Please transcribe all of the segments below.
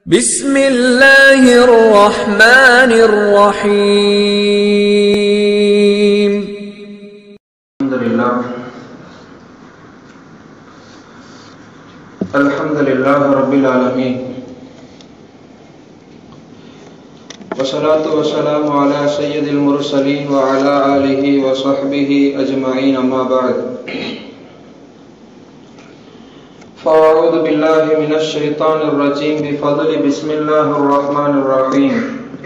بسم الله الرحمن الرحيم الحمد لله الحمد لله رب العالمين والصلاة والسلام على سيد المرسلين وعلى آله وصحبه أجمعين أما بعد فأعوذ بالله من الشيطان الرجيم بفضل بسم الله الرحمن الرحيم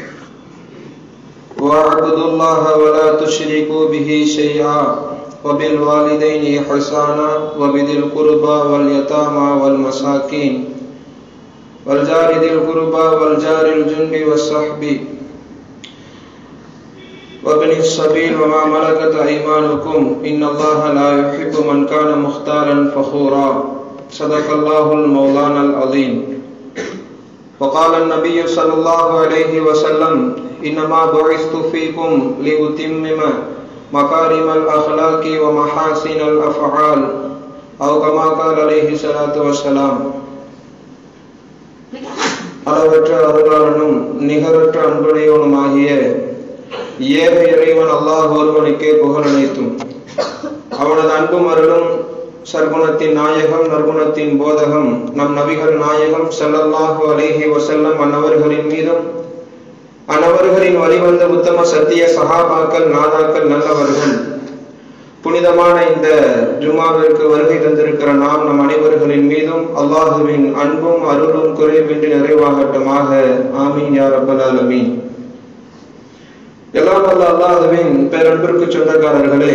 واعبدوا الله ولا تشركوا به شيئا وبالوالدين إحسانا وبذي القربى واليتامى والمساكين والجار ذي القربى والجار الجنب والصحب وابن السبيل وما ملكت أيمانكم إن الله لا يحب من كان مختالا فخورا صدق الله المولانا العظيم وقال النبي صلى الله عليه وسلم إنما بعثت فيكم لأتمم مكارم الأخلاق ومحاسن الأفعال أو كما قال عليه الصلاة والسلام அளவற்ற அருளாளனும் நிகரற்ற அன்புடையவனுமாகிய ஏக இறைவன் அல்லாஹ் ஒருவனுக்கே புகழ் அனைத்தும் அவனது அன்பும் அருளும் சர்க்குணத்தின் நாயகம் நற்குணத்தின் போதகம் நம் நபிகள் நாயகம் ஸல்லல்லாஹு அலைஹி வஸல்லம் அன்னவர்களின் மீதும் அன்னவர்களின் வழிவந்த உத்தம சத்திய சஹாபாக்கள் நாதாக்கள் நல்லவர்கள் புனிதமான இந்த ஜுமாவிற்கு வருகை தந்திருக்கிற நாம் நம் அனைவர்களின் மீதும் அல்லாஹுவின் அன்பும் அருளும் குறைவின்றி நிறைவாகட்டுமாக ஆமீன் யா ரப்பல் ஆலமீன் எல்லாம் வல்ல அல்லாஹுவின் பேரன்பிற்கு சொந்தக்காரர்களே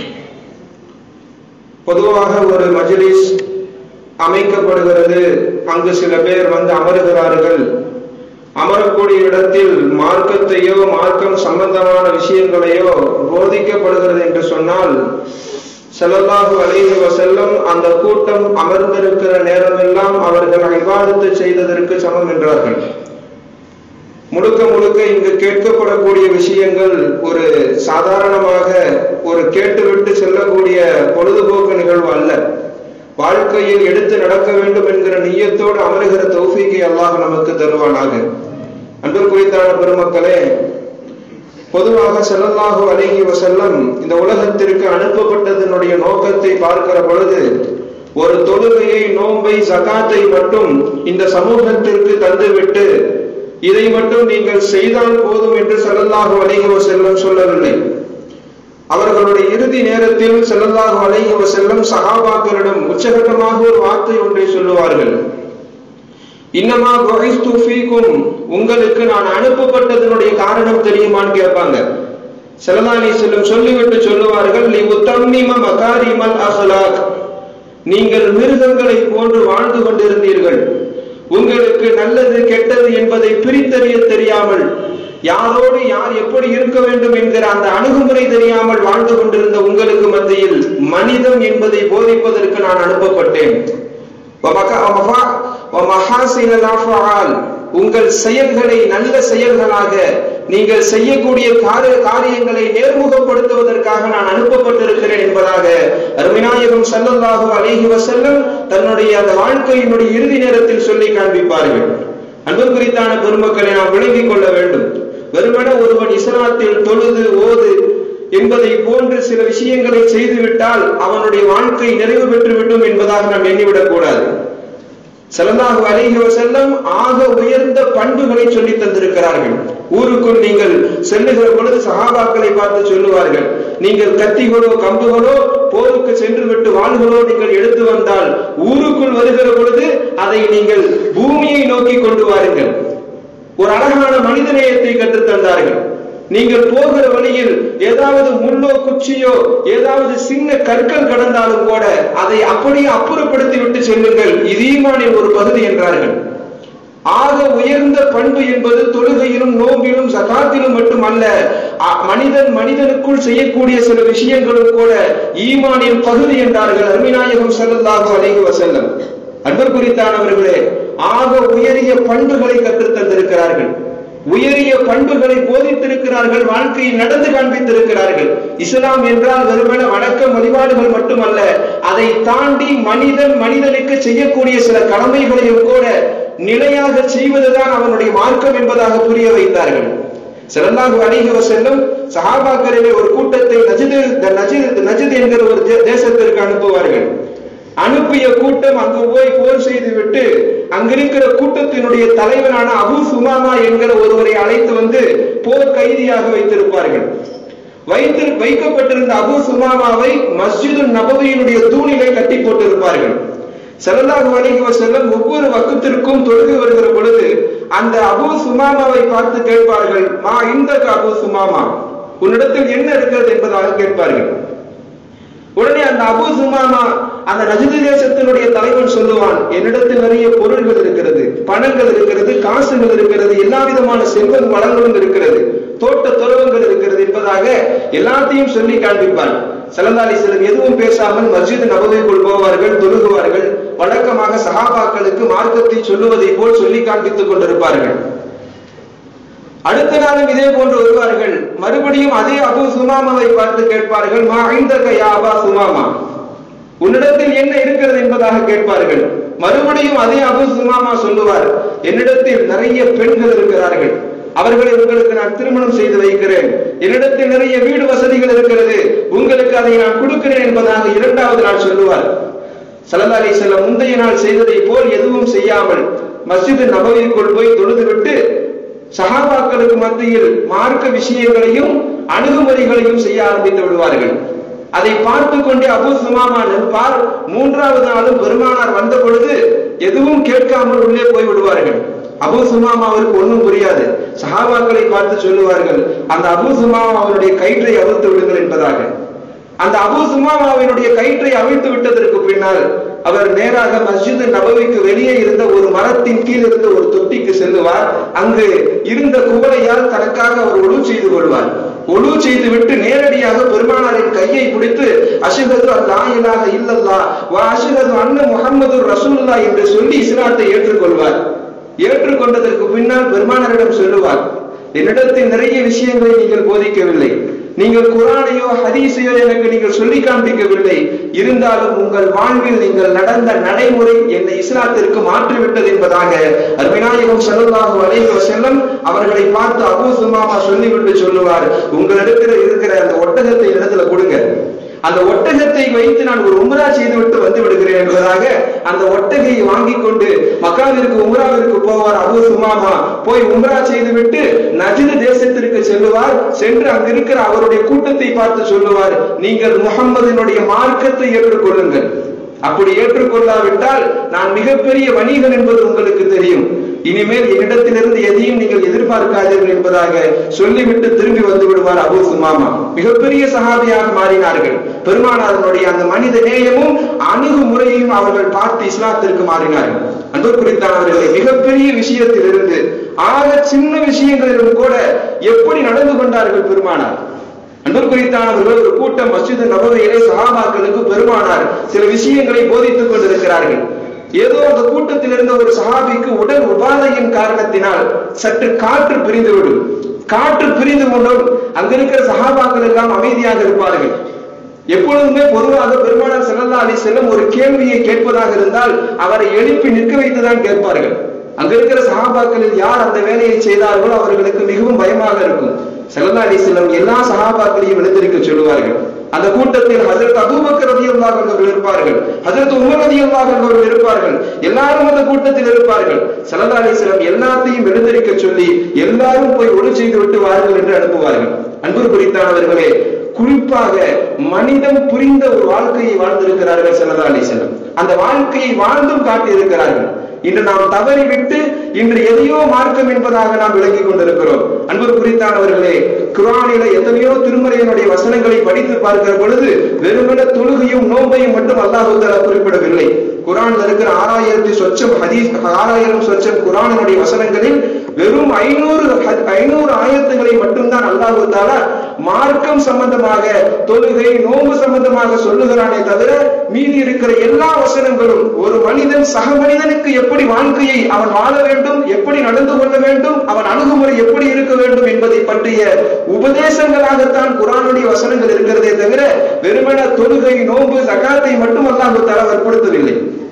பொதுவாக ஒரு மஜ்லிஸ் அமைக்கப்படுகிறது அங்கு சில பேர் வந்து அமருகிறார்கள் அமரக்கூடிய இடத்தில் மார்க்கத்தையோ மார்க்கம் சம்பந்தமான விஷயங்களையோ போதிக்கப்படுகிறது என்று சொன்னால் செல்லல்லாஹு அலைஹி வசல்லம் அந்த கூட்டம் அமர்ந்திருக்கிற நேரமெல்லாம் அவர்கள் விவாதத்தை செய்ததற்கு சமம் என்றார்கள் முழுக்க முழுக்க இங்கு கேட்கப்படக்கூடிய விஷயங்கள் ஒரு சாதாரணமாக ஒரு கேட்டுவிட்டு செல்லக்கூடிய பொழுதுபோக்கு நிகழ்வு அல்ல வாழ்க்கையில் எடுத்து நடக்க வேண்டும் என்கிற நீயத்தோடு அமருகிற தௌஃபீக்கை அல்லாஹ் நமக்கு தருவானாக அன்பு குறித்தான பெருமக்களே பொதுவாக செல்லல்லாஹு அலைஹி வசல்லம் இந்த உலகத்திற்கு அனுப்பப்பட்டதனுடைய நோக்கத்தை பார்க்கிற பொழுது ஒரு தொழுகையை நோன்பை சகாத்தை மட்டும் இந்த சமூகத்திற்கு தந்துவிட்டு இதை மட்டும் நீங்கள் செய்தால் போதும் என்று செல்லல்லாஹு அலைஹி வசல்லம் சொல்லவில்லை அவர்களுடைய இறுதி நேரத்தில் செல்லல்லாஹு அலைஹி வசல்லம் சஹாபாக்களிடம் உச்சகட்டமாக ஒரு வார்த்தை ஒன்றை சொல்லுவார்கள் இன்னமா குறைஸ்து ஃபீக்கும் உங்களுக்கு நான் அனுப்பப்பட்டதனுடைய காரணம் தெரியுமான்னு கேட்பாங்க செல்லதானி செல்லும் சொல்லிவிட்டு சொல்லுவார்கள் நீ உத்தம்மிம மகாரிமல் அஹ்லாக் நீங்கள் மிருகங்களை போன்று வாழ்ந்து கொண்டிருந்தீர்கள் உங்களுக்கு நல்லது கெட்டது என்பதை பிரித்தறிய தெரியாமல் யாரோடு யார் எப்படி இருக்க வேண்டும் என்கிற அந்த அணுகுமுறை தெரியாமல் வாழ்ந்து கொண்டிருந்த உங்களுக்கு மத்தியில் மனிதம் என்பதை போதிப்பதற்கு நான் அனுப்பப்பட்டேன் உங்கள் செயல்களை நல்ல செயல்களாக நீங்கள் செய்யக்கூடிய காரியங்களை நேர்முகப்படுத்துவதற்காக நான் அனுப்பப்பட்டிருக்கிறேன் என்பதாக அருமிநாயகம் சல்லல்லாஹு அலேஹி வசல்லம் தன்னுடைய அந்த வாழ்க்கையினுடைய இறுதி நேரத்தில் சொல்லி காண்பிப்பார்கள் அன்பு குறித்தான பெருமக்களை நாம் விளங்கிக் கொள்ள வேண்டும் வெறுமன ஒருவன் இஸ்லாத்தில் தொழுது ஓது என்பதை போன்று சில விஷயங்களை செய்துவிட்டால் அவனுடைய வாழ்க்கை நிறைவு பெற்றுவிடும் என்பதாக நாம் எண்ணிவிடக் கூடாது செல்லல்லாஹு அலைஹி வஸல்லம் ஆக உயர்ந்த பண்புகளை சொல்லி தந்திருக்கிறார்கள் ஊருக்குள் நீங்கள் செல்லுகிற பொழுது சகாபாக்களை பார்த்து சொல்லுவார்கள் நீங்கள் கத்திகளோ கம்புகளோ போருக்கு சென்று விட்டு வாழ்களோ நீங்கள் எடுத்து வந்தால் ஊருக்குள் வருகிற பொழுது அதை நீங்கள் பூமியை நோக்கி கொண்டு வாருங்கள் ஒரு அழகான மனிதநேயத்தை கற்றுத் தந்தார்கள் நீங்கள் போகிற வழியில் ஏதாவது முள்ளோ குச்சியோ ஏதாவது சின்ன கற்கள் கடந்தாலும் கூட அதை அப்படியே அப்புறப்படுத்தி விட்டு செல்லுங்கள் இது ஈமானின் ஒரு பகுதி என்றார்கள் ஆக உயர்ந்த பண்பு என்பது தொழுகையிலும் நோம்பிலும் சகாத்திலும் மட்டுமல்ல மனிதன் மனிதனுக்குள் செய்யக்கூடிய சில விஷயங்களும் கூட ஈமானின் பகுதி என்றார்கள் அருமிநாயகம் செல்லதாக அலைகு வசல்லம் அன்பர் குறித்தானவர்களே ஆக உயரிய பண்புகளை கற்றுத் தந்திருக்கிறார்கள் உயரிய பண்புகளை போதித்திருக்கிறார்கள் வாழ்க்கையில் நடந்து காண்பித்திருக்கிறார்கள் இஸ்லாம் என்றால் வெறுமன வணக்க வழிபாடுகள் மட்டுமல்ல அதை தாண்டி மனிதன் மனிதனுக்கு செய்யக்கூடிய சில கடமைகளையும் கூட நிலையாக செய்வதுதான் அவனுடைய மார்க்கம் என்பதாக புரிய வைத்தார்கள் சிறந்தாங்க அணிக செல்லும் சஹாபாக்களிலே ஒரு கூட்டத்தை நஜிது நஜித் நஜித் என்கிற ஒரு தே- தேசத்திற்கு அனுப்புவார்கள் அனுப்பிய கூட்டம் அங்கு போய் போர் செய்து விட்டு அங்கிருக்கிற கூட்டத்தினுடைய தலைவனான அபு சுமாமா என்கிற ஒருவரை அழைத்து வந்து போர் கைதியாக வைத்திருப்பார்கள் வைத்து வைக்கப்பட்டிருந்த அபு சுமாமாவை மஸ்ஜிது நபவியினுடைய தூணிலே கட்டி போட்டிருப்பார்கள் செல்லல்லாஹு அலைஹி வஸல்லம் ஒவ்வொரு வகுத்திற்கும் தொழுகை வருகிற பொழுது அந்த அபு சுமாமாவை பார்த்து கேட்பார்கள் மா இந்த அபு சுமாமா உன்னிடத்தில் என்ன இருக்கிறது என்பதாக கேட்பார்கள் உடனே அந்த அபு சுமாமா அந்த நஜிது தேசத்தினுடைய தலைவன் சொல்லுவான் என்னிடத்தில் நிறைய பொருள்கள் இருக்கிறது பணங்கள் இருக்கிறது காசுகள் இருக்கிறது எல்லா விதமான செல்வம் வளங்களும் இருக்கிறது தோட்ட துறவங்கள் இருக்கிறது என்பதாக எல்லாத்தையும் சொல்லி காண்பிப்பான் சலந்தாலி சிலர் எதுவும் பேசாமல் மஸ்ஜித் நபவிக்குள் போவார்கள் தொழுகுவார்கள் வழக்கமாக சஹாபாக்களுக்கு மார்க்கத்தை சொல்லுவதை போல் சொல்லி காண்பித்துக் கொண்டிருப்பார்கள் அடுத்த நாளும் இதே போன்று வருவார்கள் மறுபடியும் அதே அபு சுமாமாவை பார்த்து கேட்பார்கள் மா ஐந்தக யா அபா சுமாமா உன்னிடத்தில் என்ன இருக்கிறது என்பதாக கேட்பார்கள் மறுபடியும் அதே அபு சுமாமா சொல்லுவார் என்னிடத்தில் நிறைய பெண்கள் இருக்கிறார்கள் அவர்களை உங்களுக்கு நான் திருமணம் செய்து வைக்கிறேன் என்னிடத்தில் நிறைய வீடு வசதிகள் இருக்கிறது உங்களுக்கு அதை நான் கொடுக்கிறேன் என்பதாக இரண்டாவது நாள் சொல்லுவார் சல்லல்லாஹு அலைஹி வஸல்லம் முந்தைய நாள் செய்ததை போல் எதுவும் செய்யாமல் மஸ்ஜித் நபவிற்குள் போய் தொழுதுவிட்டு சஹாபாக்களுக்கு மத்தியில் மார்க்க விஷயங்களையும் அணுகுமுறைகளையும் செய்ய ஆரம்பித்து விடுவார்கள் அதை பார்த்து கொண்டே அபு சுமாமா நிற்பார் மூன்றாவது நாளும் பெருமானார் வந்த பொழுது எதுவும் கேட்காமல் உள்ளே போய் விடுவார்கள் அபு சுமாமாவிற்கு ஒன்றும் புரியாது சஹாபாக்களை பார்த்து சொல்லுவார்கள் அந்த அபு சுமாமா அவருடைய கயிற்றை அவிழ்த்து விடுங்கள் என்பதாக அந்த அபு சுமாமாவினுடைய கயிற்றை அவிழ்த்து விட்டதற்கு பின்னால் அவர் நேராக மஸ்ஜித் நபவிக்கு வெளியே இருந்த ஒரு மரத்தின் கீழ் இருந்த ஒரு தொட்டிக்கு செல்லுவார் அங்கு இருந்த குவளையால் தனக்காக அவர் ஒழு செய்து கொள்வார் ஒழு செய்து விட்டு நேரடியாக பெருமானாரின் கையை பிடித்து அஷஹது அல்லா இலாஹ இல்லல்லா வா அஷஹது அன்ன முஹம்மது ரசூலுல்லா என்று சொல்லி இஸ்லாத்தை ஏற்றுக்கொள்வார் ஏற்றுக்கொண்டதற்கு பின்னால் பெருமானாரிடம் சொல்லுவார் என்னிடத்தில் நிறைய விஷயங்களை நீங்கள் போதிக்கவில்லை நீங்கள் குரானையோ ஹதீஸையோ எனக்கு நீங்கள் சொல்லி காண்பிக்கவில்லை இருந்தாலும் உங்கள் வாழ்வில் நீங்கள் நடந்த நடைமுறை என்னை இஸ்லாத்திற்கு மாற்றிவிட்டது என்பதாக அருமைநாயகம் ஸல்லல்லாஹு அலைஹி வஸல்லம் அவர்களை பார்த்து அபூ சுமாமா சொல்லிவிட்டு சொல்லுவார் உங்களிடத்தில் இருக்கிற அந்த ஒட்டகத்தை இடத்துல கொடுங்க அந்த ஒட்டகத்தை வைத்து நான் ஒரு உம்ரா செய்துவிட்டு வந்து விடுகிறேன் என்பதாக அந்த ஒட்டகையை வாங்கி கொண்டு மக்காவிற்கு உம்ராவிற்கு போவார் அபு சுமாமா போய் உம்ரா செய்துவிட்டு நஜிது தேசத்திற்கு செல்லுவார் சென்று அங்கு இருக்கிற அவருடைய கூட்டத்தை பார்த்து சொல்லுவார் நீங்கள் முகம்மதினுடைய மார்க்கத்தை ஏற்றுக்கொள்ளுங்கள் அப்படி ஏற்றுக்கொள்ளாவிட்டால் நான் மிகப்பெரிய வணிகன் என்பது உங்களுக்கு தெரியும் இனிமேல் என்னிடத்திலிருந்து எதையும் நீங்கள் எதிர்பார்க்காதீர்கள் என்பதாக சொல்லிவிட்டு திரும்பி வந்து விடுவார் அபு சுமாமா மிகப்பெரிய சஹாபியாக மாறினார்கள் பெருமானாரனுடைய அந்த மனித நேயமும் அணுகுமுறையையும் அவர்கள் பார்த்து இஸ்லாத்திற்கு மாறினார்கள் அன்பு குறித்தானவர்களை மிகப்பெரிய விஷயத்தில் இருந்து ஆக சின்ன விஷயங்களிலும் கூட எப்படி நடந்து கொண்டார்கள் பெருமானார் அன்பிற்குரித்தானவர்கள் ஒரு கூட்டம் மஸ்ஜித் நபவையிலே சஹாபாக்களுக்கு பெருமானார் சில விஷயங்களை போதித்துக் கொண்டிருக்கிறார்கள் ஏதோ அந்த கூட்டத்தில் இருந்த ஒரு சஹாபிக்கு உடல் உபாதையின் காரணத்தினால் சற்று காற்று பிரிந்துவிடும் காற்று பிரிந்து கொண்டும் அங்க இருக்கிற சஹாபாக்கள் எல்லாம் அமைதியாக இருப்பார்கள் எப்பொழுதுமே பொதுவாக பெருமானார் ஸல்லல்லாஹு அலைஹி செல்லும் ஒரு கேள்வியை கேட்பதாக இருந்தால் அவரை எழுப்பி நிற்க வைத்துதான் கேட்பார்கள் அங்க இருக்கிற சஹாபாக்களில் யார் அந்த வேலையை செய்தார்களோ அவர்களுக்கு மிகவும் பயமாக இருக்கும் ஸல்லல்லாஹு அலைஹி செல்லம் எல்லா சஹாபாக்களையும் எழுந்திருக்க சொல்லுவார்கள் அந்த கூட்டத்தில் ஹஜரத் அபூபக்கர் ரலியல்லாஹு அன்ஹு அவர்கள் இருப்பார்கள் ஹஜரத் உமர் ரலியல்லாஹு அன்ஹு அவர்கள் இருப்பார்கள் எல்லாரும் அந்த கூட்டத்தில் இருப்பார்கள் ஸல்லல்லாஹு அலைஹி வஸல்லம் எல்லாத்தையும் எழுந்திருக்க சொல்லி எல்லாரும் போய் ஒளி செய்து விட்டு வாருங்கள் என்று அனுப்புவார்கள் அன்பு குறித்தானவர்களே குறிப்பாக மனிதம் புரிந்த ஒரு வாழ்க்கையை வாழ்ந்திருக்கிறார்கள் ஸல்லல்லாஹு அலைஹி வஸல்லம் அந்த வாழ்க்கையை வாழ்ந்தும் காட்டி இருக்கிறார்கள் இன்று நாம் தவறிவிட்டு இன்று எதையோ மார்க்கம் என்பதாக நாம் விளங்கிக் கொண்டிருக்கிறோம் அன்பு குறித்தானவர்களே குரானில எத்தனையோ திருமறையினுடைய வசனங்களை படித்து பார்க்கிற பொழுது வெறுமன தொழுகையும் நோம்பையும் மட்டும் அல்லாஹு தஆலா குறிப்பிடவில்லை குரான்ல இருக்கிற ஆறாயிரத்தி சொச்சம் ஹதீஸ் ஆறாயிரம் சொச்சம் குரானினுடைய வசனங்களில் வெறும் ஐநூறு ஐநூறு ஆயத்துகளை மட்டும்தான் அல்லாஹு தாலா மார்க்கம் சம்பந்தமாக தொழுகை நோம்பு சம்பந்தமாக சொல்லுகிறானே தவிர மீதி இருக்கிற எல்லா வசனங்களும் ஒரு மனிதன் சக மனிதனுக்கு எப்படி வாழ்க்கையை அவன் வாழ வேண்டும் எப்படி நடந்து கொள்ள வேண்டும் அவன் அணுகுமுறை எப்படி இருக்க வேண்டும் என்பதை பற்றிய உபதேசங்களாகத்தான் குரானுடைய வசனங்கள் இருக்கிறதே தவிர வெறுமன தொழுகை நோம்பு சகாத்தை மட்டும் அல்லாஹு தாலா வற்புறுத்தவில்லை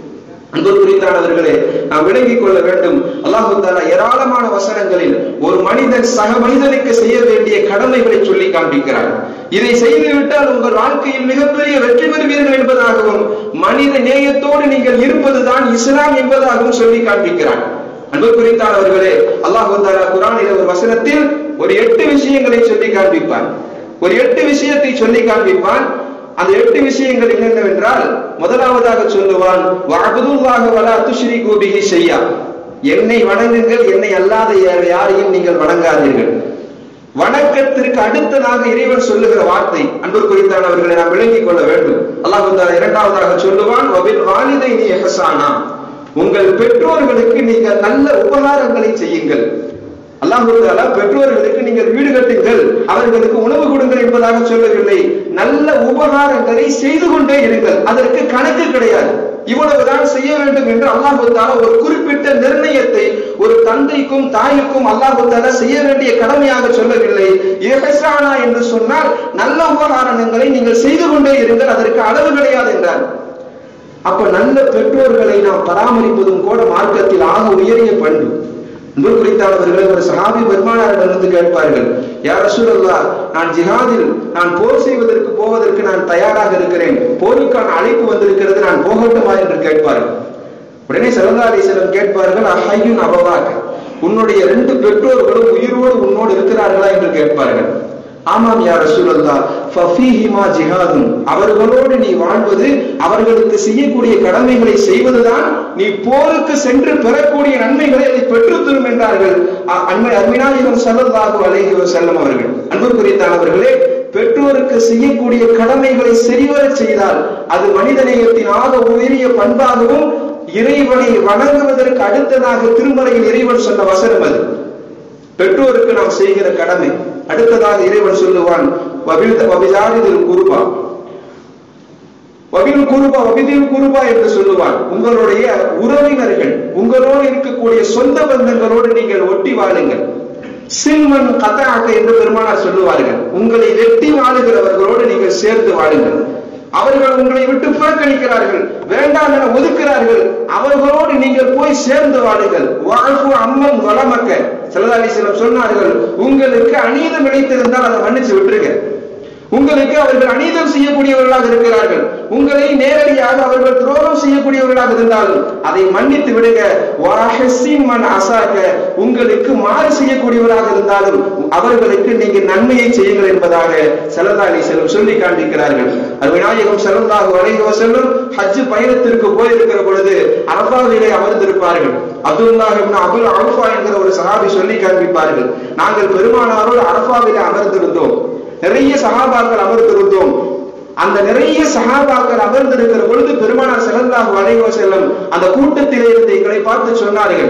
அன்பு குறித்தானவர்களே நாம் விளங்கிக் கொள்ள வேண்டும் அல்லாஹு தாலா ஏராளமான வசனங்களில் ஒரு மனிதன் சக மனிதனுக்கு செய்ய வேண்டிய கடமைகளை சொல்லி காண்பிக்கிறார் இதை செய்துவிட்டால் உங்கள் வாழ்க்கையில் மிகப்பெரிய வெற்றி பெறுவீர்கள் என்பதாகவும் மனித நேயத்தோடு நீங்கள் இருப்பதுதான் இஸ்லாம் என்பதாகவும் சொல்லி காண்பிக்கிறார் அன்பு குறித்தானவர்களே அல்லாஹு தாலா குரானில் ஒரு வசனத்தில் ஒரு எட்டு விஷயங்களை சொல்லி காண்பிப்பான் ஒரு எட்டு விஷயத்தை சொல்லி காண்பிப்பான் அந்த எட்டு விஷயங்கள் என்னென்னவென்றால் முதலாவதாக சொல்லுவான் வஅபுதுல்லாஹ வலா துஷ்ரிகு பிஹி ஷையா என்னை வணங்குங்கள் என்னை அல்லாத வேறு யாரையும் நீங்கள் வணங்காதீர்கள் வணக்கத்திற்கு அடுத்ததாக இறைவன் சொல்லுகிற வார்த்தை அன்பு குறித்தானவர்களை நாம் விளங்கிக் கொள்ள வேண்டும் அல்லாஹ் தாலா இரண்டாவதாக சொல்லுவான் வபில் வாலிதைனி இஹ்சானா உங்கள் பெற்றோர்களுக்கு நீங்கள் நல்ல உபகாரங்களை செய்யுங்கள் அல்லாஹு தாலா பெற்றோர்களுக்கு நீங்கள் வீடு கட்டுங்கள் அவர்களுக்கு உணவு கொடுங்கள் என்பதாக சொல்லவில்லை நல்ல உபகாரங்களை செய்து கொண்டே இருங்கள் அதற்கு கணக்கு கிடையாது இவ்வளவுதான் செய்ய வேண்டும் என்று அல்லாஹு தாலா ஒரு குறிப்பிட்ட நிர்ணயத்தை ஒரு தந்தைக்கும் தாய்க்கும் அல்லாஹு தாலா செய்ய வேண்டிய கடமையாக சொல்லவில்லை இஹசானா என்று சொன்னால் நல்ல உபகாரங்களை நீங்கள் செய்து கொண்டே இருங்கள் அதற்கு அளவு கிடையாது என்றார் அப்ப நல்ல பெற்றோர்களை நாம் பராமரிப்பதும் கூட மார்க்கத்தில் ஆக உயரிய பண்பு அன்பு குறித்தானவர்களை ஒரு சஹாபி பெருமானாரிடம் வந்து கேட்பார்கள் யார் ரசூலல்லா நான் ஜிஹாதில் நான் போர் செய்வதற்கு போவதற்கு நான் தயாராக இருக்கிறேன் போருக்கான அழைப்பு வந்திருக்கிறது நான் போகட்டுமா என்று கேட்பார்கள் உடனே சல்லா அலிசலம் கேட்பார்கள் அஹையுன் அபவாக் உன்னுடைய ரெண்டு பெற்றோர்களும் உயிரோடு உன்னோடு இருக்கிறார்களா என்று கேட்பார்கள் ஆமாம் யார் ரசூலல்லா ஃபஃபீஹிமா ஜிஹாதும் அவர்களோடு நீ வாழ்வது அவர்களுக்கு செய்யக்கூடிய கடமைகளை செய்வதுதான் நீ போருக்கு சென்று பெறக்கூடிய நன்மைகளை அதை பெற்றுத் தரும் என்றார்கள் அ- அண்மை அருமினாயிரம் செல்லல்லாஹு அலைஹி வஸல்லம் அவர்கள் அன்பு குறித்தானவர்களே பெற்றோருக்கு செய்யக்கூடிய கடமைகளை சரிவரச் செய்தால் அது மனிதநேயத்தின் ஆக உயரிய பண்பாகவும் இறைவனை வணங்குவதற்கு அடுத்ததாக திருமறையில் இறைவன் சொன்ன வசனம் அது பெற்றோருக்கு நாம் செய்கிற கடமை அடுத்ததாக இறைவன் சொல்லுவான் வபில் வபிஜாரிதில் குருபா வபில் குருபா வபிதில் குருபா என்று சொல்லுவான் உங்களுடைய உறவினர்கள் உங்களோடு இருக்கக்கூடிய சொந்த பந்தங்களோடு நீங்கள் ஒட்டி வாழுங்கள் சில்மன் கதாக்க என்று பெருமானார் சொல்லுவார்கள் உங்களை வெட்டி வாழுகிறவர்களோடு நீங்கள் சேர்ந்து வாழுங்கள் அவர்கள் உங்களை விட்டு புறக்கணிக்கிறார்கள் வேண்டாம் என ஒதுக்கிறார்கள் அவர்களோடு நீங்கள் போய் சேர்ந்து வாழுங்கள் வாழ்வு அம்மன் வளமக்க செல்லதாலி சிலம் சொன்னார்கள் உங்களுக்கு அநீதம் இழைத்திருந்தால் அதை மன்னிச்சு விட்டுருங்க உங்களுக்கு அவர்கள் அநீதம் செய்யக்கூடியவர்களாக இருக்கிறார்கள் உங்களை நேரடியாக அவர்கள் துரோகம் செய்யக்கூடியவர்களாக இருந்தாலும் அதை மன்னித்து விடுங்க வாஹசின் மன் அசாக்க உங்களுக்கு மாறு செய்யக்கூடியவராக இருந்தாலும் அவர்களுக்கு நீங்கள் நன்மையை செய்யுங்கள் என்பதாக செல்லதாலி செல்லும் சொல்லி காண்பிக்கிறார்கள் அது விநாயகம் செல்லதாக வரைகோ செல்லும் ஹஜ் பயணத்திற்கு போயிருக்கிற பொழுது அரபாவிலே அமர்ந்திருப்பார்கள் அப்துல்லா இப்னு அபுல் அல்ஃபா என்கிற ஒரு சஹாபி சொல்லி காண்பிப்பார்கள் நாங்கள் பெருமானாரோடு அரபாவிலே அமர்ந்திருந்தோம் நிறைய சகாபாக்கள் அமர்ந்திருந்தோம் அந்த நிறைய சகாபாக்கள் அமர்ந்திருக்கிற பொழுது பெருமானார் செல்லல்லாஹு அலைஹி செல்லும் அந்த கூட்டத்திலே இருந்து எங்களை பார்த்து சொன்னார்கள்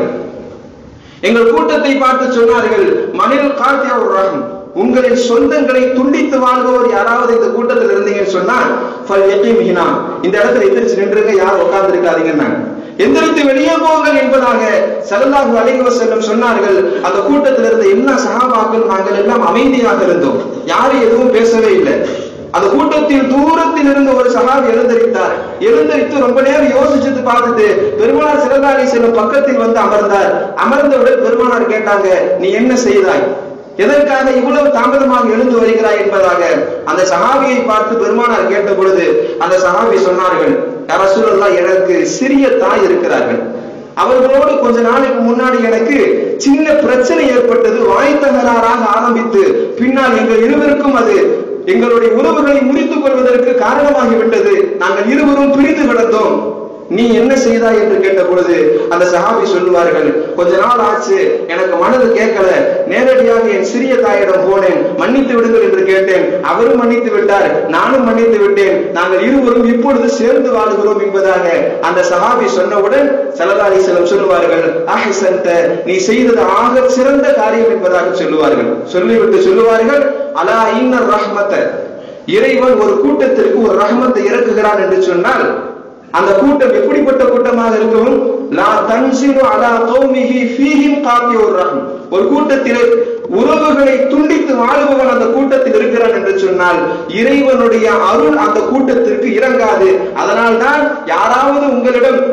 எங்கள் கூட்டத்தை பார்த்து சொன்னார்கள் மனில் காத்தியா ஒரு ரகம் உங்களின் சொந்தங்களை துண்டித்து வாழ்பவர் யாராவது இந்த கூட்டத்தில் இருந்தீங்கன்னு சொன்னா ஃபல் யகீம் ஹினா. இந்த இடத்துல எந்திரிச்சு நின்றுங்க யாரும் உட்கார்ந்து இருக்காதீங்கன்னா எந்திரித்து வெளியே போங்கள் என்பதாக ஸல்லல்லாஹு அலைஹி வஸல்லம் சொன்னார்கள் அந்த கூட்டத்தில் இருந்த எல்லா சஹாபாக்கள் நாங்கள் எல்லாம் அமைதியாக இருந்தோம் யாரும் எதுவும் பேசவே இல்லை அந்த கூட்டத்தில் தூரத்தில் இருந்து ஒரு சஹாபி எழுந்தரித்தார் எழுந்தரித்து ரொம்ப நேரம் யோசிச்சுட்டு பார்த்துட்டு பெருமானார் சிறந்தாரி செல்லும் பக்கத்தில் வந்து அமர்ந்தார் அமர்ந்தவுடன் பெருமானார் கேட்டாங்க நீ என்ன செய்தாய் எதற்காக இவ்வளவு தாமதமாக எழுந்து வருகிறாய் என்பதாக அந்த சஹாபியை பார்த்து பெருமானார் கேட்ட பொழுது அந்த சஹாபி சொன்னார்கள் "யா ரசூலல்லாஹ் எனக்கு சிறிய தாய் இருக்கிறார்கள் அவர்களோடு கொஞ்ச நாளைக்கு முன்னாடி எனக்கு சின்ன பிரச்சனை ஏற்பட்டது வாய் தகராறாக ஆரம்பித்து பின்னால் எங்கள் இருவருக்கும் அது எங்களுடைய உறவுகளை முறித்துக் கொள்வதற்கு காரணமாகிவிட்டது நாங்கள் இருவரும் பிரிந்து கிடந்தோம் நீ என்ன செய்தாய் என்று கேட்ட பொழுது அந்த சஹாபி சொல்லுவார்கள் கொஞ்ச நாள் ஆச்சு எனக்கு மனது கேட்கல நேரடியாக என் சிறிய தாயிடம் போனேன் மன்னித்து விடுங்கள் என்று கேட்டேன் அவரும் மன்னித்து விட்டார் நானும் மன்னித்து விட்டேன் நாங்கள் இருவரும் இப்பொழுது சேர்ந்து வாழுகிறோம் என்பதாக அந்த சஹாபி சொன்னவுடன் சலதாரி செல்லம் சொல்லுவார்கள் ஆஹிசந்த நீ செய்தது ஆக சிறந்த காரியம் என்பதாக சொல்லுவார்கள் சொல்லிவிட்டு சொல்லுவார்கள் அலா இன்னர் ரஹ்மத்த இறைவன் ஒரு கூட்டத்திற்கு ஒரு ரஹ்மத்தை இறக்குகிறான் என்று சொன்னால் அந்த கூட்டம் எப்படிப்பட்ட கூட்டமாக இருக்கும் லா தன்சிரு அலா கௌமிஹி ஃபீஹிம் காத்தியோர் ரஹம் ஒரு கூட்டத்திலே உறவுகளை துண்டித்து வாழுபவன் அந்த கூட்டத்தில் இருக்கிறான் என்று சொன்னால் இறைவனுடைய அருள் அந்த கூட்டத்திற்கு இறங்காது அதனால்தான் யாராவது உங்களிடம்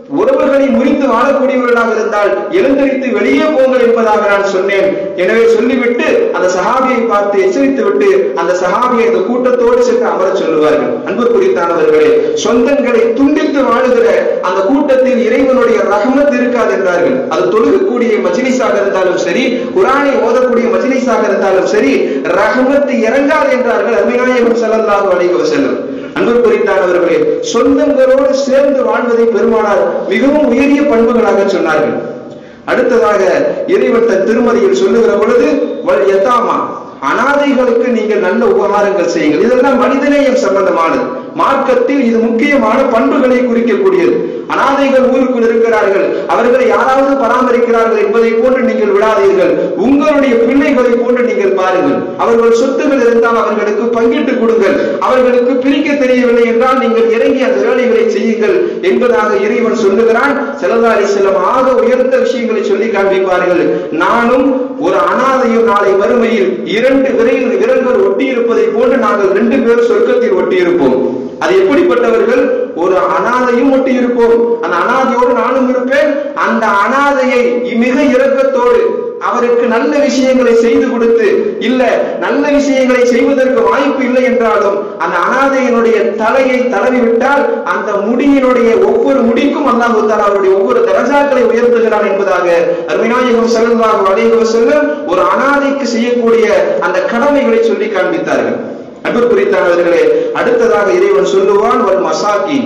உறவுகளை முறித்து வாழக்கூடியவர்களாக இருந்தால் எழுந்தரித்து வெளியே போங்கள் என்பதாக நான் சொன்னேன் எனவே சொல்லிவிட்டு அந்த சஹாபியை பார்த்து எச்சரித்து விட்டு அந்த சஹாபியை அந்த கூட்டத்தோடு சென்று அமர சொல்லுவார்கள் அன்பு குறித்தானவர்களே சொந்தங்களை துண்டித்து வாழுகிற அந்த கூட்டத்தில் இறைவனுடைய ரஹமத் இருக்காது என்றார்கள் அது தொழுகக்கூடிய மஜ்லிஸாக இருந்தாலும் சரி குரானை ஓதக்கூடிய மஜ்லிஸாக இருந்தாலும் சரி ரஹமத் இறங்காது என்றார்கள் அருமைநாயகம் ஸல்லல்லாஹு அலைஹி வஸல்லம் அன்பு குறித்தானவர்களே சொந்தங்களோடு சேர்ந்து வாழ்வதை பெருமானார் மிகவும் உயரிய பண்புகளாக சொன்னார்கள் அடுத்ததாக இறைவன் தன் திருமதியில் சொல்லுகிற பொழுது வல் யதாமா அனாதைகளுக்கு நீங்கள் நல்ல உபகாரங்கள் செய்யுங்கள் இதெல்லாம் மனிதநேயம் சம்பந்தமானது மார்க்கத்தில் இது முக்கியமான பண்புகளை குறிக்கக்கூடியது அனாதைகள் ஊருக்குள் இருக்கிறார்கள் அவர்களை யாராவது பராமரிக்கிறார்கள் என்பதை போன்று நீங்கள் விடாதீர்கள் உங்களுடைய பிள்ளைகளை போன்று நீங்கள் பாருங்கள் அவர்கள் சொத்துகள் இருந்தால் அவர்களுக்கு பங்கிட்டு கொடுங்கள் அவர்களுக்கு பிரிக்க தெரியவில்லை என்றால் நீங்கள் இறங்கி அந்த வேலைகளை செய்யுங்கள் என்பதாக இறைவன் சொல்லுகிறான் செல்லதாரி செல்லம் ஆக உயர்ந்த விஷயங்களை சொல்லி காண்பிப்பார்கள் நானும் ஒரு அனாதையும் நாளை வறுமையில் இரண்டு விரையில் விரல்கள் ஒட்டி இருப்பதை போன்று நாங்கள் ரெண்டு பேர் சொர்க்கத்தில் ஒட்டி இருப்போம் அது எப்படிப்பட்டவர்கள் ஒரு அனாதையும் ஒட்டி இருப்போம் அந்த அனாதையோடு நானும் இருப்பேன் அந்த அனாதையை மிக இரக்கத்தோடு அவருக்கு நல்ல விஷயங்களை செய்து கொடுத்து இல்ல நல்ல விஷயங்களை செய்வதற்கு வாய்ப்பு இல்லை என்றாலும் அந்த அனாதையினுடைய தலையை தடவி விட்டால் அந்த முடியினுடைய ஒவ்வொரு முடிக்கும் அல்லாஹு தாலா அவருடைய ஒவ்வொரு தரஜாக்களை உயர்த்துகிறான் என்பதாக அருமைநாயகம் ஸல்லல்லாஹு அலைஹி வஸல்லம் ஒரு அனாதைக்கு செய்யக்கூடிய அந்த கடமைகளை சொல்லி காண்பித்தார்கள் அன்பு குறித்தானவர்களே அடுத்ததாக இறைவன் சொல்லுவான் வல் மசாக்கி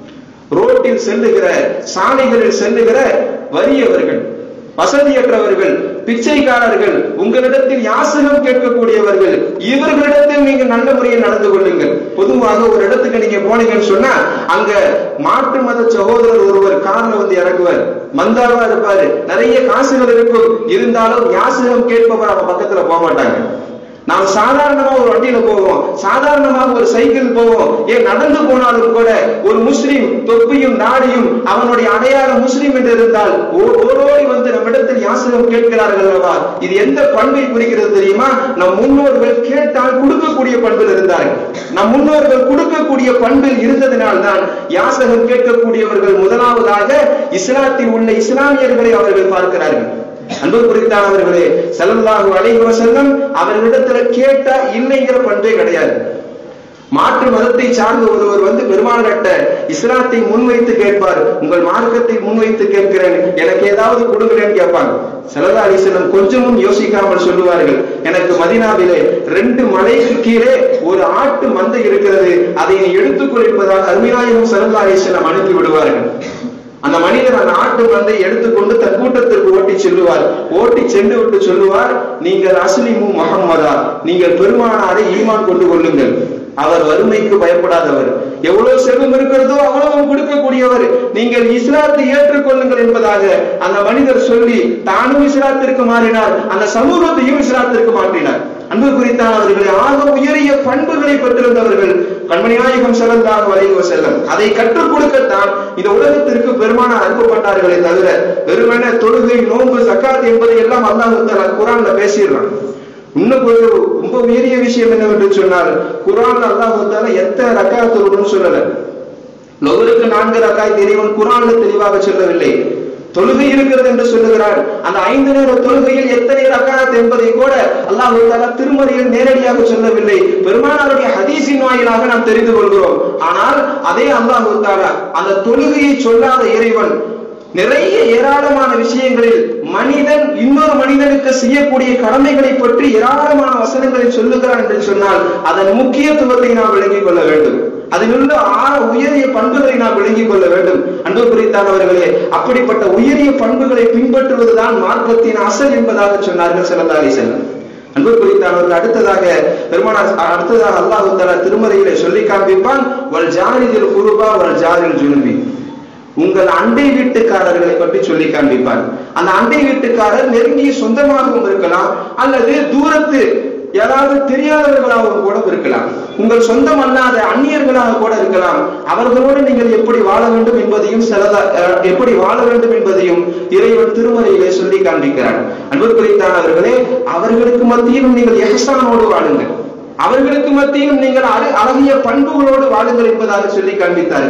ரோட்டில் செல்லுகிற சாலைகளில் செல்லுகிற வறியவர்கள் வசதியற்றவர்கள் பிச்சைக்காரர்கள் உங்களிடத்தில் யாசகம் கேட்கக்கூடியவர்கள் இவர்களிடத்தில் நீங்க நல்ல முறையில் நடந்து கொள்ளுங்கள் பொதுவாக ஒரு இடத்துக்கு நீங்க போனீங்கன்னு சொன்னா அங்க மாற்று மத சகோதரர் ஒருவர் கார்ல வந்து இறங்குவார் மந்தாவா இருப்பாரு நிறைய காசுகள் இருக்கும் இருந்தாலும் யாசகம் கேட்பவர் அவன் பக்கத்துல போக மாட்டாங்க நாம் சாதாரணமா ஒரு வண்டியில போவோம் சாதாரணமாக ஒரு சைக்கிள் போவோம் ஏன் நடந்து போனாலும் கூட ஒரு முஸ்லிம் தொப்பியும் நாடியும் அவனுடைய அடையாளம் முஸ்லிம் என்று இருந்தால் ஓ- ஓடோடி வந்து நம்மிடத்தில் யாசகம் கேட்கிறார்கள் அல்லவா இது எந்த பண்பை குறிக்கிறது தெரியுமா நம் முன்னோர்கள் கேட்டால் கொடுக்கக்கூடிய பண்பில் இருந்தார்கள் நம் முன்னோர்கள் கொடுக்கக்கூடிய பண்பில் இருந்ததினால் தான் யாசகம் கேட்கக்கூடியவர்கள் முதலாவதாக இஸ்லாத்தில் உள்ள இஸ்லாமியர்களை அவர்கள் பார்க்கிறார்கள் அன்பு குறித்தானவர்களே ஸல்லல்லாஹு அலைஹி வஸல்லம் அவர்களிடத்துல கேட்டா இல்லைங்கிற பண்பே கிடையாது மாற்று மதத்தை சார்ந்த ஒருவர் வந்து பெருமாள்கிட்ட இஸ்லாத்தை முன்வைத்து கேட்பார் உங்கள் மார்க்கத்தை முன்வைத்து கேட்கிறேன் எனக்கு ஏதாவது கொடுங்களேன்னு கேட்பாங்க சல்லா அலிசல்லம் கொஞ்சமும் யோசிக்காமல் சொல்லுவார்கள் எனக்கு மதினாவிலே ரெண்டு மலைக்கு கீழே ஒரு ஆட்டு மந்தை இருக்கிறது அதை நீ எடுத்துக்கொள் என்பதாக அருமைநாயகம் சல்லா அலிசல்லம் அனுப்பி விடுவார்கள் அந்த மனிதர் அந்த ஆட்டு மந்தை எடுத்துக்கொண்டு தன் கூட்டத்திற்கு ஓட்டி செல்லுவார் ஓட்டி சென்று விட்டு சொல்லுவார் நீங்கள் அஸ்லிமு முஹம்மதா நீங்கள் பெருமானாரை ஈமான் கொண்டு கொள்ளுங்கள் அவர் வறுமைக்கு பயப்படாதவர் எவ்வளவு செல்வம் இருக்கிறதோ அவ்வளவு கொடுக்கக்கூடியவர் நீங்கள் இஸ்லாத்தை ஏற்றுக்கொள்ளுங்கள் என்பதாக அந்த மனிதர் சொல்லி தானும் இஸ்லாத்திற்கு மாறினார் அந்த சமூகத்தையும் இஸ்லாத்திற்கு மாற்றினார் அன்பு குறித்தான் அவர்களை ஆக உயரிய பண்புகளை பெற்றிருந்தவர்கள் கண்மணி நாயகம் ஸல்லல்லாஹு அலைஹி வஸல்லம் அதை கற்றுக் கொடுக்கத்தான் இந்த உலகத்திற்கு பெருமானார் அனுப்பப்பட்டார்களே தவிர வெறுமனே தொழுகை நோன்பு சக்காத் என்பதை எல்லாம் அல்லாஹ் தஆலா குர்ஆன்ல பேசிடுறான் இன்னும் ஒரு ரொம்ப உயரிய விஷயம் என்னவென்று சொன்னால் குர்ஆன்ல அல்லாஹ் தஆலா எத்தனை ரக்காத் தொழுகணும்னு சொல்லல லொகருக்கு நான்கு ரக்காய் இறைவன் குர்ஆன்ல தெளிவாக சொல்லவில்லை தொழுகை இருக்கிறது என்று சொல்லுகிறார் அந்த ஐந்து நேர தொழுகையில் எத்தனை ரக்காத் என்பதை கூட அல்லாஹ் தஆலா திருமறையில் நேரடியாக சொல்லவில்லை பெருமானாருடைய ஹதீஸின் வாயிலாக நாம் தெரிந்து கொள்கிறோம் ஆனால் அதே அல்லாஹ் தஆலா அந்த தொழுகையை சொல்லாத இறைவன் நிறைய ஏராளமான விஷயங்களில் மனிதன் இன்னொரு மனிதனுக்கு செய்யக்கூடிய கடமைகளை பற்றி ஏராளமான வசனங்களில் சொல்லுகிறான் என்று சொன்னால் அதன் முக்கியத்துவத்தை நாம் விளங்கிக் கொள்ள வேண்டும் அதில் உள்ள ஆழ உயரிய பண்புகளை நாம் விளங்கிக் கொள்ள வேண்டும் அன்பு குறித்தானவர்களே அப்படிப்பட்ட உயரிய பண்புகளை பின்பற்றுவதுதான் மார்க்கத்தின் அசல் என்பதாக சொன்னார்கள் ஸல்லல்லாஹு அலைஹி வஸல்லம் அன்பு குறித்தானவர்கள் அடுத்ததாக பெருமானார் அடுத்ததாக அல்லாஹ் தஆலா திருமறையிலே சொல்லி காண்பிப்பான் வல் ஜாரிதில் குருபா வல் ஜாரில் ஜுனுபி உங்கள் அண்டை வீட்டுக்காரர்களை பற்றி சொல்லி காண்பிப்பார் அந்த அண்டை வீட்டுக்காரர் நெருங்கிய சொந்தமாகவும் இருக்கலாம் அல்லது தூரத்து யாராவது தெரியாதவர்களாகவும் கூட இருக்கலாம் உங்கள் சொந்தம் அல்லாத அந்நியர்களாக கூட இருக்கலாம் அவர்களோடு நீங்கள் எப்படி வாழ வேண்டும் என்பதையும் சிலதா அஹ், எப்படி வாழ வேண்டும் என்பதையும் இறைவன் திருமறையிலே சொல்லி காண்பிக்கிறார் அன்பு குறித்தானவர்களே அவர்களுக்கு மத்தியிலும் நீங்கள் எஹசானோடு வாழுங்கள் அவர்களுக்கு மத்தியிலும் நீங்கள் அழ- அழகிய பண்புகளோடு வாழுங்கள் என்பதாக சொல்லி காண்பித்தார்கள்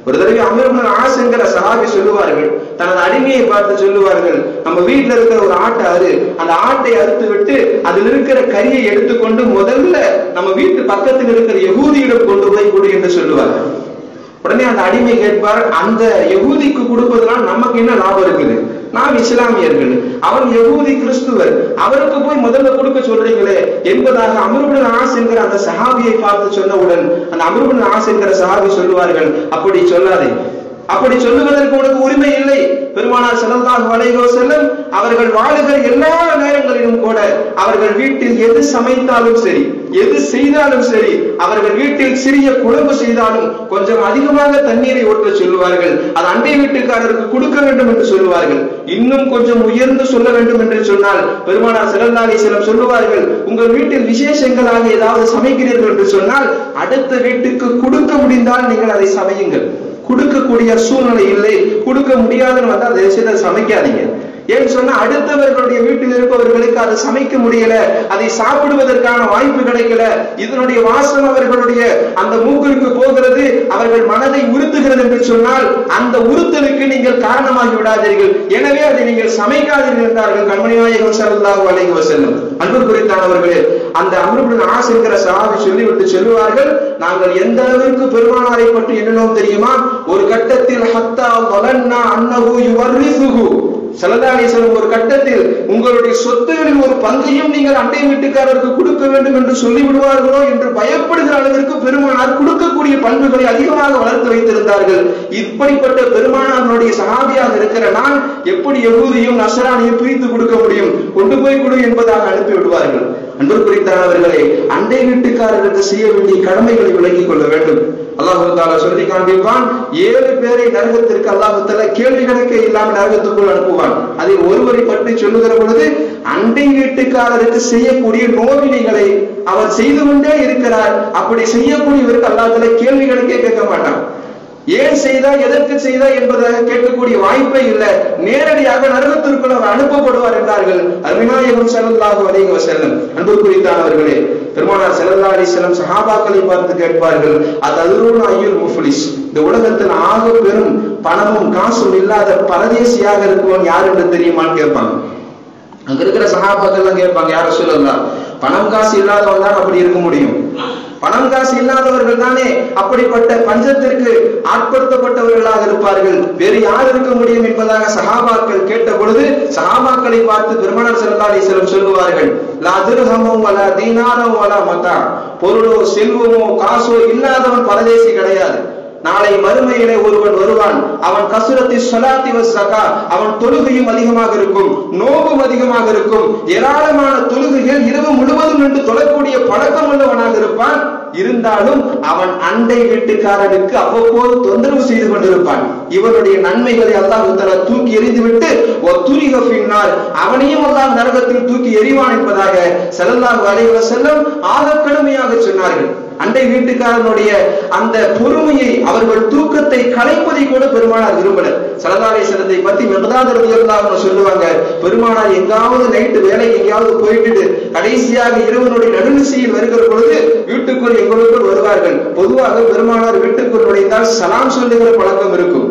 ஒரு தடவை அமிர்புல் ஆசுங்கிற சஹாபி சொல்லுவார்கள் தனது அடிமையை பார்த்து சொல்லுவார்கள் நம்ம வீட்டுல இருக்கிற ஒரு ஆட்டை அறு அந்த ஆட்டை அறுத்து விட்டு அதில் இருக்கிற கரியை எடுத்துக்கொண்டு முதல்ல நம்ம வீட்டு பக்கத்தில் இருக்கிற யகூதியிடம் கொண்டு போய் கொடு என்று சொல்லுவார்கள் உடனே அந்த அடிமை கேட்பார் அந்த யகூதிக்கு கொடுப்பதனால் நமக்கு என்ன லாபம் இருக்குது நாம் இஸ்லாமியர்கள் அவன் யகூதி கிறிஸ்துவர் அவருக்கு போய் முதல்ல கொடுக்க சொல்றீங்களே என்பதாக அமருபுடன் ஆஸ் என்கிற அந்த சஹாபியை பார்த்து சொன்னவுடன் அந்த அமருபுடன் ஆஸ் என்கிற சஹாபி சொல்லுவார்கள் அப்படி சொல்லாதே அப்படி சொல்லுவதற்கு உனக்கு உரிமை இல்லை பெருமானார் ஸல்லல்லாஹு அலைஹி வஸல்லம் அவர்கள் வாழுகிற எல்லா நேரங்களிலும் கூட அவர்கள் வீட்டில் எது சமைத்தாலும் சரி எது செய்தாலும் சரி அவர்கள் வீட்டில் சிறிய குழம்பு செய்தாலும் கொஞ்சம் அதிகமாக தண்ணீரை ஊற்ற சொல்லுவார்கள் அது அண்டை வீட்டுக்காரருக்கு கொடுக்க வேண்டும் என்று சொல்லுவார்கள் இன்னும் கொஞ்சம் உயர்ந்து சொல்ல வேண்டும் என்று சொன்னால் பெருமானார் ஸல்லல்லாஹு அலைஹி வஸல்லம் சொல்லுவார்கள் உங்கள் வீட்டில் விசேஷங்களாக ஏதாவது சமைக்கிறீர்கள் என்று சொன்னால் அடுத்த வீட்டுக்கு கொடுக்க முடிந்தால் நீங்கள் அதை சமையுங்கள் கொடுக்கக்கூடிய சூழ்நிலை இல்லை கொடுக்க முடியாதுன்னு வந்தா அதை விஷயத்தை சமைக்காதீங்க ஏன்னு சொன்னா அடுத்தவர்களுடைய வீட்டில் இருப்பவர்களுக்கு அதை சமைக்க முடியல அதை சாப்பிடுவதற்கான வாய்ப்பு கிடைக்கல இதனுடைய வாசம் அவர்களுடைய அந்த மூக்கிற்கு போகிறது அவர்கள் மனதை உறுத்துகிறது என்று சொன்னால் அந்த உறுத்தலுக்கு நீங்கள் காரணமாகி விடாதீர்கள் எனவே அதை நீங்கள் சமைக்காதீர்கள் என்றார்கள் கண்மணி நாயகம் ஸல்லல்லாஹு அலைஹி வஸல்லம் அன்பு குறித்தானவர்களே அந்த அம்ருபின் ஆஸ் என்கிற சஹாபி சொல்லிவிட்டு சொல்லுவார்கள் நாங்கள் எந்த அளவிற்கு பெருமானாரை பற்றி எண்ணினோம் தெரியுமா ஒரு கட்டத்தில் ஹத்தா வலன்னா அன்னஹு யுவர்ரிசுஹு செல்லதானீஸ்வரம் ஒரு கட்டத்தில் உங்களுடைய சொத்துகளில் ஒரு பங்கையும் நீங்கள் அண்டை வீட்டுக்காரருக்கு கொடுக்க வேண்டும் என்று சொல்லி விடுவார்களோ என்று பயப்படுகிற அளவிற்கு பெருமானார் கொடுக்கக்கூடிய பண்புகளை அதிகமாக வளர்த்து வைத்திருந்தார்கள் இப்படிப்பட்ட பெருமானாருடைய சகாபியாக இருக்கிற நான் எப்படி யகூதியும் நசரானியும் பிரித்து கொடுக்க முடியும் கொண்டு போய் கொடு என்பதாக அனுப்பி விடுவார்கள் அன்பு குறித்தானவர்களே அண்டை வீட்டுக்காரருக்கு செய்ய வேண்டிய கடமைகளை விளங்கிக் கொள்ள வேண்டும் அல்லாஹு தாலா சொல்லி காண்பிப்பான் ஏழு பேரை நரகத்திற்கு அல்லாஹு தாலா கேள்வி கணக்கே இல்லாமல் நரகத்துக்குள் அனுப்புவான் அதில் ஒருவரை பற்றி சொல்லுகிற பொழுது அண்டை வீட்டுக்காரருக்கு செய்யக்கூடிய நோவினைகளை அவர் செய்து கொண்டே இருக்கிறார் அப்படி செய்யக்கூடியவருக்கு அல்லாஹ் தாலா கேள்வி கணக்கே கேட்க மாட்டான் ஏன் செய்தா எதற்கு செய்தா என்பதாக கேட்கக்கூடிய வாய்ப்பே இல்லை நேரடியாக நரகத்திற்குள் அவர் அனுப்பப்படுவார் என்றார்கள் அருமைநாயகம் ஸல்லல்லாஹு அலைஹி வஸல்லம் அன்பு குறித்தானவர்களே பெருமானார் ஸல்லல்லாஹு அலைஹி வஸல்லம் சஹாபாக்களை பார்த்து கேட்பார்கள் அதருன் ஐயுல் முஃப்லிஸ் இந்த உலகத்தில் ஆக பெரும் பணமும் காசும் இல்லாத பரதேசியாக இருக்குவன் யார் என்று தெரியுமான்னு கேட்பாங்க அங்க இருக்கிற சகாபாக்கள் எல்லாம் கேட்பாங்க யார சொல்லலாம் பணம் காசு இல்லாதவன் தான் அப்படி இருக்க முடியும் பணம் காசு இல்லாதவர்கள் தானே அப்படிப்பட்ட பஞ்சத்திற்கு ஆட்படுத்தப்பட்டவர்களாக இருப்பார்கள் வேறு யார் இருக்க முடியும் என்பதாக சஹாபாக்கள் கேட்ட பொழுது சஹாபாக்களை பார்த்து பெருமனார் ஸல்லல்லாஹு அலைஹி வஸல்லம் சொல்லுவார்கள் லா திர்ஹமும் வலா தீனாரும் வலா மத்தா பொருளோ செல்வமோ காசோ இல்லாதவன் பரதேசி கிடையாது நாளை மறுமையிலே ஒருவன் வருவான் அவன் கசுரத்தி சொலாத்தி வசகா அவன் தொழுகையும் அதிகமாக இருக்கும் நோவும் அதிகமாக இருக்கும் ஏராளமான தொழுகைகள் இரவு முழுவதும் நின்று தொழக்கூடிய பழக்கம் உள்ளவனாக இருப்பான் இருந்தாலும் அவன் அண்டை வீட்டுக்காரனுக்கு அவ்வப்போது தொந்தரவு செய்து கொண்டிருப்பான் இவனுடைய நன்மைகளை அல்லாஹ் தஆலா தூக்கி எறிந்துவிட்டு ஒத்துரிக பின்னால் அவனையும் அல்லாஹ் நரகத்தில் தூக்கி எறிவான் என்பதாக ஸல்லல்லாஹு அலைஹி வஸல்லம் ஆக கடுமையாக சொன்னார்கள் அண்டை வீட்டுக்காரனுடைய அந்த பொறுமையை அவர்கள் தூக்கத்தை கலைப்பதை கூட பெருமானார் விரும்பல சலதாரேஸ்வரத்தை பத்தி மெகதாதரதி இருந்தாங்க சொல்லுவாங்க பெருமானார் எங்காவது நைட்டு வேலைக்கு எங்கேயாவது போயிட்டு கடைசியாக இரவனுடைய நடுநிசையில் வருகிற பொழுது வீட்டுக்குள் எங்களுக்குள் வருவார்கள் பொதுவாக பெருமானார் வீட்டுக்குள் நுழைந்தால் சலாம் சொல்லுகிற பழக்கம் இருக்கும்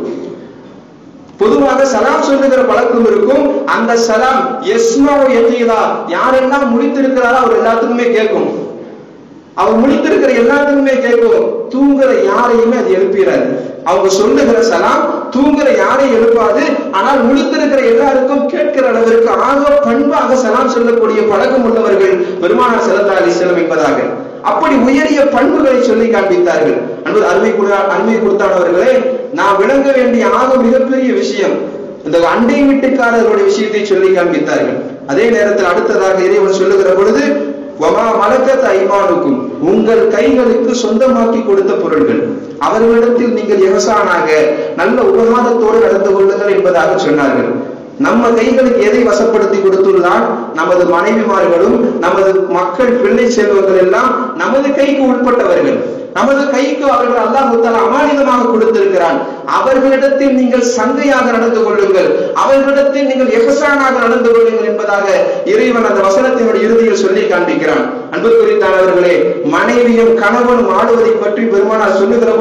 பொதுவாக சலாம் சொல்லுகிற பழக்கம் இருக்கும் அந்த சலாம் எஸ்மா எத்தீதா யாரெல்லாம் முடித்திருக்கிறாரோ அவர் எல்லாத்துக்குமே கேட்கும் அவர் முடித்திருக்கிற எல்லாத்துக்குமே கேட்கும் தூங்குற யாரையுமே அது எழுப்பிடாது அவங்க சொல்லுகிற சலாம் தூங்குற யாரையும் எழுப்பாது ஆனால் முடித்திருக்கிற எல்லாருக்கும் கேட்கிற அளவிற்கு ஆக பண்பாக சலாம் சொல்லக்கூடிய பழக்கம் உள்ளவர்கள் பெருமானார் செல்லல்லா அலிஸ்லம் என்பதாக அப்படி உயரிய பண்புகளை சொல்லி காண்பித்தார்கள் அன்பு அருமை குடா- அருமை கொடுத்தானவர்களே நாம் விளங்க வேண்டிய ஆக மிகப்பெரிய விஷயம் இந்த அண்டை வீட்டுக்காரர்களுடைய விஷயத்தை சொல்லி காண்பித்தார்கள் அதே நேரத்தில் அடுத்ததாக இறைவன் சொல்லுகிற பொழுது வமா மலக்கத் ஐமானுக்கும் உங்கள் கைகளுக்கு சொந்தமாக்கி கொடுத்த பொருள்கள் அவர்களிடத்தில் நீங்கள் எவசானாக நல்ல உபகாரத்தோடு நடந்து கொள்ளுங்கள் என்பதாக சொன்னார்கள் நம்ம கைகளுக்கு எதை வசப்படுத்தி கொடுத்துள்ளான் நமது மனைவிமார்களும் நமது மக்கள் பிள்ளை செல்வங்கள் எல்லாம் நமது கைக்கு உட்பட்டவர்கள் நமது கைக்கு அவர்கள் அல்லாஹ் தஆலா அமானிதமாக கொடுத்திருக்கிறான் அவர்களிடத்தில் நீங்கள் சங்கையாக நடந்து கொள்ளுங்கள் அவர்களிடத்தில் நீங்கள் எஹசானாக நடந்து கொள்ளுங்கள் என்பதாக இறைவன் அந்த வசனத்தினுடைய இறுதியில் சொல்லி காண்பிக்கிறான் அன்பு குறித்தானவர்களே மனைவியும் கணவனும் ஆடுவதை பற்றி பெருமானார் சொல்லுகிற பொழுது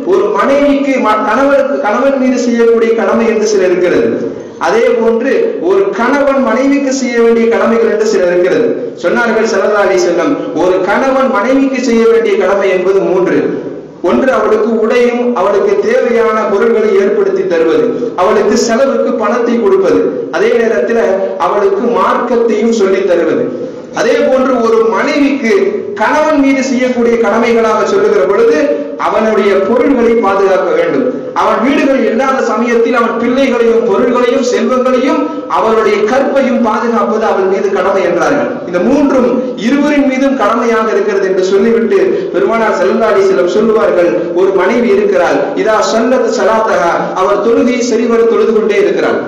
ஒரு மனைவிக்கு ம- கணவனுக்கு கணவன் மீது செய்யக்கூடிய கடமை என்று சில இருக்கிறது அதே போன்று ஒரு கணவன் மனைவிக்கு செய்ய வேண்டிய கடமைகள் என்று சில இருக்கிறது சொன்னார்கள் ஸல்லல்லாஹு அலைஹி செல்லம் ஒரு கணவன் மனைவிக்கு செய்ய வேண்டிய கடமை என்பது மூன்று ஒன்று அவளுக்கு உடையும் அவளுக்கு தேவையான பொருட்களை ஏற்படுத்தி தருவது அவளுக்கு செலவுக்கு பணத்தை கொடுப்பது அதே நேரத்தில் அவளுக்கு மார்க்கத்தையும் சொல்லித் தருவது அதே போன்று ஒரு மனைவிக்கு கணவன் மீது செய்யக்கூடிய கடமைகளாக சொல்லுகிற பொழுது அவனுடைய பொருள்களை பாதுகாக்க வேண்டும் அவன் வீடுகளில் இல்லாத சமயத்தில் அவன் பிள்ளைகளையும் பொருள்களையும் செல்வங்களையும் அவருடைய கற்பையும் பாதுகாப்பது அவள் மீது கடமை என்றார்கள் இந்த மூன்றும் இருவரின் மீதும் கடமையாக இருக்கிறது என்று சொல்லிவிட்டு பெருமானார் செல்லல்லாடி சிலம் சொல்லுவார்கள் ஒரு மனைவி இருக்கிறாள் இதா சொல்லத்து சலாத்தகா அவர் தொழுகையை சரிவர தொழுது கொண்டே இருக்கிறாள்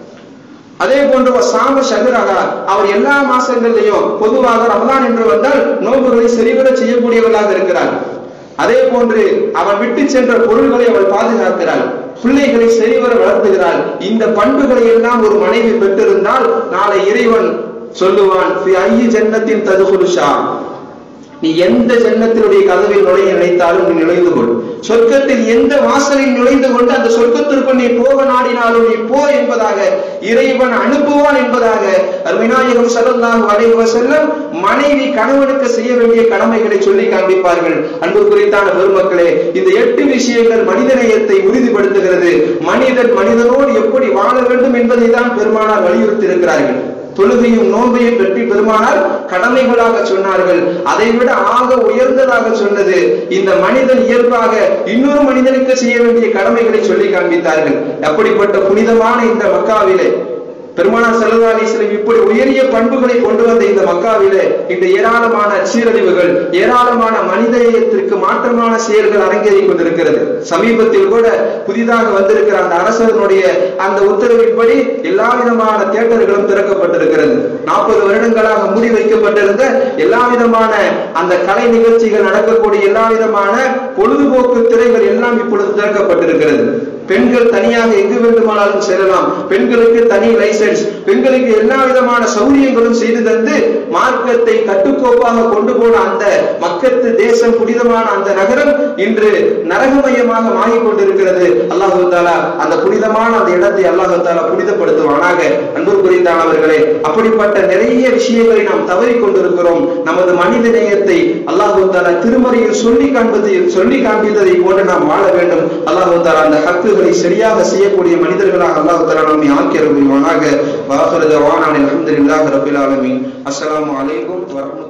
அதே போன்று ஒரு சாம சகுராக அவர் எல்லா மாசங்களிலையும் பொதுவாக ரமலான் என்று வந்தால் நோன்புகளை சரிவர செய்யக்கூடியவர்களாக இருக்கிறார் அதே போன்று அவன் விட்டு சென்ற பொருள்களை அவள் பாதுகாக்கிறாள் பிள்ளைகளை சரிவர வளர்த்துகிறாள் இந்த பண்புகளை எல்லாம் ஒரு மனைவி பெற்றிருந்தால் நாளை இறைவன் சொல்லுவான் "ஃபி ஐயி ஜன்னத்தின் ததுகுலுஷா நீ எந்த ஜன்னத்தினுடைய கதவில் நுழைய நினைத்தாலும் நீ நுழைந்து கொள் சொர்க்கத்தில் எந்த வாசலில் நுழைந்து கொண்டு அந்த சொர்க்கத்திற்குள் நீ போக நாடினாலும் நீ போ என்பதாக இறைவன் அனுப்புவான் என்பதாக விநாயகம் ஸல்லல்லாஹு அலைஹி வஸல்லம் மனைவி கணவனுக்கு செய்ய வேண்டிய கடமைகளை சொல்லி காண்பிப்பார்கள் அன்பு குறித்தான பெருமக்களே இந்த எட்டு விஷயங்கள் மனிதநேயத்தை உறுதிப்படுத்துகிறது மனிதன் மனிதனோடு எப்படி வாழ வேண்டும் என்பதை தான் பெருமானார் வலியுறுத்தி இருக்கிறார்கள் தொழுகையும் நோன்பையும் வெற்றி பெருமானால் கடமைகளாக சொன்னார்கள் அதை விட ஆக உயர்ந்ததாக சொன்னது இந்த மனிதன் இயல்பாக இன்னொரு மனிதனுக்கு செய்ய வேண்டிய கடமைகளை சொல்லி காண்பித்தார்கள் அப்படிப்பட்ட புனிதமான இந்த மக்காவிலே பெருமானார் ஸல்லல்லாஹு அலைஹி வஸல்லம் இப்படி உயரிய பண்புகளை கொண்டு வந்த இந்த மக்காவிலே இந்த ஏராளமான சீரழிவுகள் ஏராளமான மனிதநேயத்திற்கு மாற்றமான செயல்கள் அரங்கேறிக் கொண்டிருக்கிறது சமீபத்தில் கூட புதிதாக வந்திருக்கிற அந்த அரசனுடைய அந்த உத்தரவின்படி எல்லா விதமான தியேட்டர்களும் திறக்கப்பட்டிருக்கிறது நாற்பது வருடங்களாக மூடி வைக்கப்பட்டிருந்த எல்லா விதமான அந்த கலை நிகழ்ச்சிகள் நடக்கக்கூடிய எல்லா விதமான பொழுதுபோக்கு திரைகள் எல்லாம் இப்பொழுது திறக்கப்பட்டிருக்கிறது பெண்கள் தனியாக எங்கு வேண்டுமானாலும் செல்லலாம் பெண்களுக்கு தனி லைசென்ஸ் பெண்களுக்கு எல்லா விதமான சௌரியங்களும் செய்து தந்து மார்க்கத்தை கட்டுக்கோப்பாக கொண்டு போன அந்த மக்கத்து தேசம் புனிதமான அந்த நகரம் இன்று நரகமயமாக மாறிக் கொண்டிருக்கிறது அல்லாஹு தாலா அந்த புனிதமான அந்த இடத்தை அல்லாஹு தாலா புனிதப்படுத்துவானாக அன்பு குறித்தானவர்களே அப்படிப்பட்ட நிறைய விஷயங்களை நாம் தவறிக் கொண்டிருக்கிறோம் நமது மனித நேயத்தை அல்லாஹு தாலா திருமறையில் சொல்லி காண்பது சொல்லி காண்பித்ததை போன்று நாம் வாழ வேண்டும் அல்லாஹு தாலா அந்த ஹக்குகளை சரியாக செய்யக்கூடிய மனிதர்களாக அல்லாஹு தாலா நம்மை ஆக்கியருள்வானாக வாஹிர தவானான் அல்ஹம்துலில்லாஹி ரப்பில் ஆலமீன் அஸ்ஸலாமு அலைக்கும் வரஹ்மத்துல்லாஹி